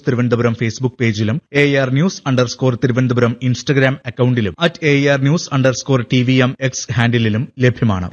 Thiruvananthapuram Facebook പേജിലും A R news underscore Thiruvananthapuram Instagram അക്കൌണ്ടിലും at A R news underscore T V M X ഹാൻഡിലും ലഭ്യമാണ്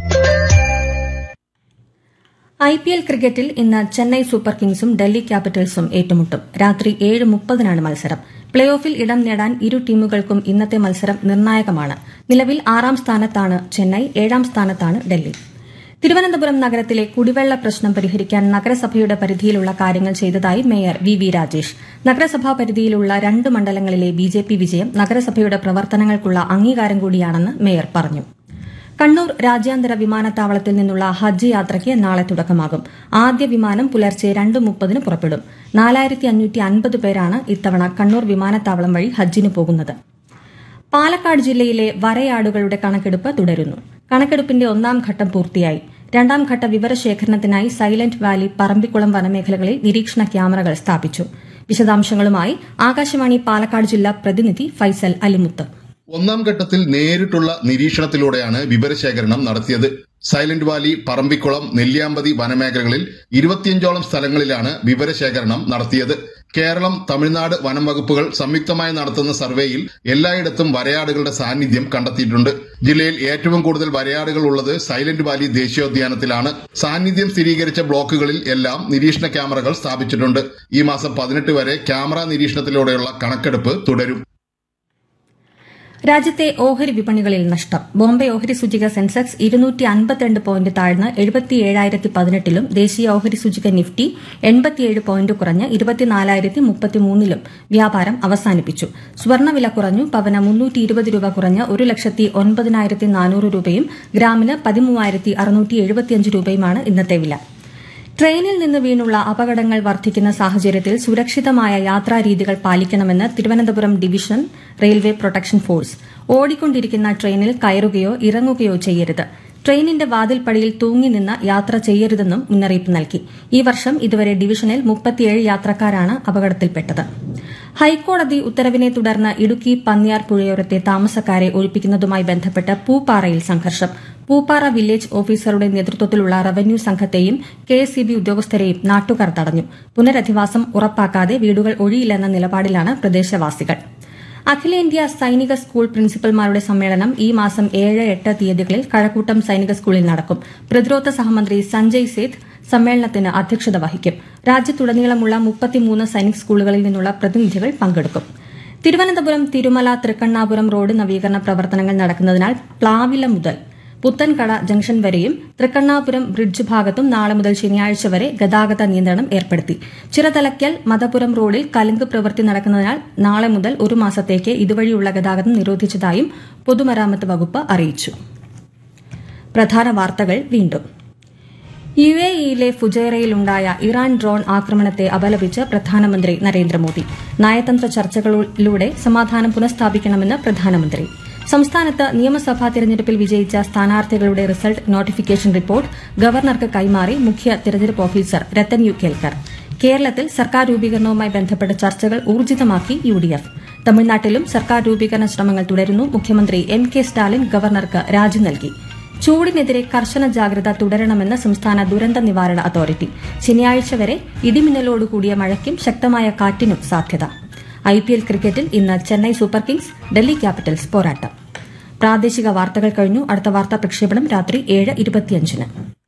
I P L ക്രിക്കറ്റിൽ ഇന്ന് ചെന്നൈ സൂപ്പർ കിങ്സും ഡൽഹി ക്യാപിറ്റൽസും ഏറ്റുമുട്ടും രാത്രി ഏഴ് മുപ്പതിനാണ് മത്സരം പ്ലേ ഓഫിൽ ഇടം നേടാൻ ഇരു ടീമുകൾക്കും ഇന്നത്തെ മത്സരം നിർണായകമാണ് നിലവിൽ ആറാം സ്ഥാനത്താണ് ചെന്നൈ ഏഴാം സ്ഥാനത്താണ് ഡൽഹി തിരുവനന്തപുരം നഗരത്തിലെ കുടിവെള്ള പ്രശ്നം പരിഹരിക്കാൻ നഗരസഭയുടെ പരിധിയിലുള്ള കാര്യങ്ങൾ ചെയ്തതായി മേയർ വി വി രാജേഷ് നഗരസഭാ പരിധിയിലുള്ള രണ്ട് മണ്ഡലങ്ങളിലെ ബി ജെ പി വിജയം നഗരസഭയുടെ പ്രവർത്തനങ്ങൾക്കുള്ള അംഗീകാരം കൂടിയാണെന്ന് മേയർ പറഞ്ഞു കണ്ണൂർ രാജ്യാന്തര വിമാനത്താവളത്തിൽ നിന്നുള്ള ഹജ്ജ് യാത്രയ്ക്ക് നാളെ തുടക്കമാകും ആദ്യ വിമാനം പുലർച്ചെ രണ്ട് മുപ്പതിന് പുറപ്പെടും നാലായിരത്തി അഞ്ഞൂറ്റി അൻപത് പേരാണ് ഇത്തവണ കണ്ണൂർ വിമാനത്താവളം വഴി ഹജ്ജിന് പോകുന്നത് പാലക്കാട് ജില്ലയിലെ വരയാടുകളുടെ കണക്കെടുപ്പ് തുടരുന്നു കണക്കെടുപ്പിന്റെ ഒന്നാം ഘട്ടം പൂർത്തിയായി രണ്ടാം ഘട്ട വിവരശേഖരണത്തിനായി സൈലന്റ് വാലി പറമ്പിക്കുളം വനമേഖലകളിൽ നിരീക്ഷണ ക്യാമറകൾ സ്ഥാപിച്ചു വിശദാംശങ്ങളുമായി ആകാശവാണി പാലക്കാട് ജില്ലാ പ്രതിനിധി ഫൈസൽ അലിമുത്ത് ഒന്നാം ഘട്ടത്തിൽ നേരിട്ടുള്ള നിരീക്ഷണത്തിലൂടെയാണ് വിവരശേഖരണം നടത്തിയത് സൈലന്റ് വാലി പറമ്പിക്കുളം നെല്ലിയാമ്പതി വനമേഖലകളിൽ ഇരുപത്തിയഞ്ചോളം സ്ഥലങ്ങളിലാണ് വിവരശേഖരണം നടത്തിയത് കേരളം തമിഴ്നാട് വനം വകുപ്പുകൾ സംയുക്തമായി നടത്തുന്ന സർവേയിൽ എല്ലായിടത്തും വരയാടുകളുടെ സാന്നിധ്യം കണ്ടെത്തിയിട്ടുണ്ട് ജില്ലയിൽ ഏറ്റവും കൂടുതൽ വരയാടുകൾ ഉള്ളത് സൈലന്റ് വാലി ദേശീയോദ്യാനത്തിലാണ് സാന്നിധ്യം സ്ഥിരീകരിച്ച ബ്ലോക്കുകളിൽ എല്ലാം നിരീക്ഷണ ക്യാമറകൾ സ്ഥാപിച്ചിട്ടുണ്ട് ഈ മാസം പതിനെട്ട് വരെ ക്യാമറ നിരീക്ഷണത്തിലൂടെയുള്ള കണക്കെടുപ്പ് തുടരും രാജ്യത്തെ ഓഹരി വിപണികളിൽ നഷ്ടം ബോംബെ ഓഹരി സൂചിക സെൻസെക്സ് ഇരുന്നൂറ്റി അൻപത്തിരണ്ട് പോയിന്റ് താഴ്ന്ന് എഴുപത്തിയേഴായിരത്തി പതിനെട്ടിലും ദേശീയ ഓഹരി സൂചിക നിഫ്റ്റി എൺപത്തിയേഴ് പോയിന്റ് കുറഞ്ഞ് ഇരുപത്തിനാലായിരത്തി മുപ്പത്തിമൂന്നിലും വ്യാപാരം അവസാനിപ്പിച്ചു സ്വർണ്ണവില കുറഞ്ഞു പവന മുന്നൂറ്റി ഇരുപത് രൂപ കുറഞ്ഞ് ഒരു ലക്ഷത്തി ഒൻപതിനായിരത്തി നാനൂറ് രൂപയും ഗ്രാമിന് പതിമൂവായിരത്തി അറുന്നൂറ്റി എഴുപത്തിയഞ്ച് രൂപയുമാണ് ഇന്നത്തെ വില ട്രെയിനിൽ നിന്ന് വീണുള്ള അപകടങ്ങൾ വർദ്ധിക്കുന്ന സാഹചര്യത്തിൽ സുരക്ഷിതമായ യാത്രാരീതികൾ പാലിക്കണമെന്ന് Thiruvananthapuram division railway protection force ഓടിക്കൊണ്ടിരിക്കുന്ന ട്രെയിനിൽ കയറുകയോ ഇറങ്ങുകയോ ചെയ്യരുത് ട്രെയിനിന്റെ വാതിൽപ്പടിയിൽ തൂങ്ങി നിന്ന് യാത്ര ചെയ്യരുതെന്നും മുന്നറിയിപ്പ് നൽകി ഈ വർഷം ഇതുവരെ ഡിവിഷനിൽ മുപ്പത്തിയേഴ് യാത്രക്കാരാണ് അപകടത്തിൽപ്പെട്ടത് ഹൈക്കോടതി ഉത്തരവിനെ തുടർന്ന് ഇടുക്കി പന്നിയാർ പുഴയോരത്തെ താമസക്കാരെ ഒഴിപ്പിക്കുന്നതുമായി ബന്ധപ്പെട്ട് പൂപ്പാറയിൽ സംഘർഷം പൂപ്പാറ വില്ലേജ് ഓഫീസറുടെ നേതൃത്വത്തിലുള്ള റവന്യൂ സംഘത്തെയും കെ എസ് സി ബി ഉദ്യോഗസ്ഥരെയും നാട്ടുകാർ തടഞ്ഞു പുനരധിവാസം ഉറപ്പാക്കാതെ വീടുകൾ ഒഴിയില്ലെന്ന നിലപാടിലാണ് പ്രദേശവാസികൾ അഖിലേന്ത്യാ സൈനിക സ്കൂൾ പ്രിൻസിപ്പൽമാരുടെ സമ്മേളനം ഈ മാസം ഏഴ് എട്ട് തീയതികളിൽ കഴക്കൂട്ടം സൈനിക സ്കൂളിൽ നടക്കും പ്രതിരോധ സഹമന്ത്രി സഞ്ജയ് സേത്ത് സമ്മേളനത്തിന് അധ്യക്ഷത വഹിക്കും രാജ്യത്തുടനീളമുള്ള മുപ്പത്തിമൂന്ന് സൈനിക് സ്കൂളുകളിൽ നിന്നുള്ള പ്രതിനിധികൾ പങ്കെടുക്കും തിരുവനന്തപുരം തിരുമല തൃക്കണ്ണാപുരം റോഡ് നവീകരണ പ്രവർത്തനങ്ങൾ നടക്കുന്നതിനാൽ പ്ലാവില മുതൽ പുത്തൻകട ജംഗ്ഷൻ വരെയും തൃക്കണ്ണാപുരം ബ്രിഡ്ജ് ഭാഗത്തും നാളെ മുതൽ ശനിയാഴ്ച വരെ ഗതാഗത നിയന്ത്രണം ഏർപ്പെടുത്തി ചിറതലയ്ക്കൽ മതപുരം റോഡിൽ കലുങ്ക് പ്രവൃത്തി നടക്കുന്നതിനാൽ നാളെ മുതൽ ഒരു മാസത്തേക്ക് ഇതുവഴിയുള്ള ഗതാഗതം നിരോധിച്ചതായും പൊതുമരാമത്ത് വകുപ്പ് അറിയിച്ചു പ്രധാന വാർത്തകൾ വീണ്ടും യു എ ഇയിലെ ഫുജൈറയിലുണ്ടായ ഇറാൻ ഡ്രോൺ ആക്രമണത്തെ അപലപിച്ച് പ്രധാനമന്ത്രി നരേന്ദ്രമോദി നയതന്ത്ര ചർച്ചകളിലൂടെ സമാധാനം പുനഃസ്ഥാപിക്കണമെന്ന് പ്രധാനമന്ത്രി സംസ്ഥാനത്ത് നിയമസഭാ തെരഞ്ഞെടുപ്പിൽ വിജയിച്ച സ്ഥാനാർത്ഥികളുടെ റിസൾട്ട് നോട്ടിഫിക്കേഷൻ റിപ്പോർട്ട് ഗവർണർക്ക് കൈമാറി മുഖ്യ തെരഞ്ഞെടുപ്പ് ഓഫീസർ രത്തൻ യു കേൽക്കർ കേരളത്തിൽ സർക്കാർ രൂപീകരണവുമായി ബന്ധപ്പെട്ട ചർച്ചകൾ ഊർജിതമാക്കി യു ഡി എഫ് തമിഴ്നാട്ടിലും സർക്കാർ രൂപീകരണ ശ്രമങ്ങൾ തുടരുന്നു മുഖ്യമന്ത്രി എം കെ സ്റ്റാലിൻ ഗവർണർക്ക് രാജി നൽകി ചൂടിനെതിരെ കർശന ജാഗ്രത തുടരണമെന്ന് സംസ്ഥാന ദുരന്ത നിവാരണ അതോറിറ്റി ശനിയാഴ്ച വരെ ഇടിമിന്നലോടുകൂടിയ മഴയ്ക്കും ശക്തമായ കാറ്റിനും സാധ്യത ഐ പി എൽ ക്രിക്കറ്റിൽ ഇന്ന് Chennai super kings Delhi capitals പോരാട്ടം പ്രാദേശിക വാർത്തകൾ കഴിഞ്ഞു അടുത്ത വാർത്താ പ്രക്ഷേപണം രാത്രി ഏഴ് ഇരുപത്തിയഞ്ചിന്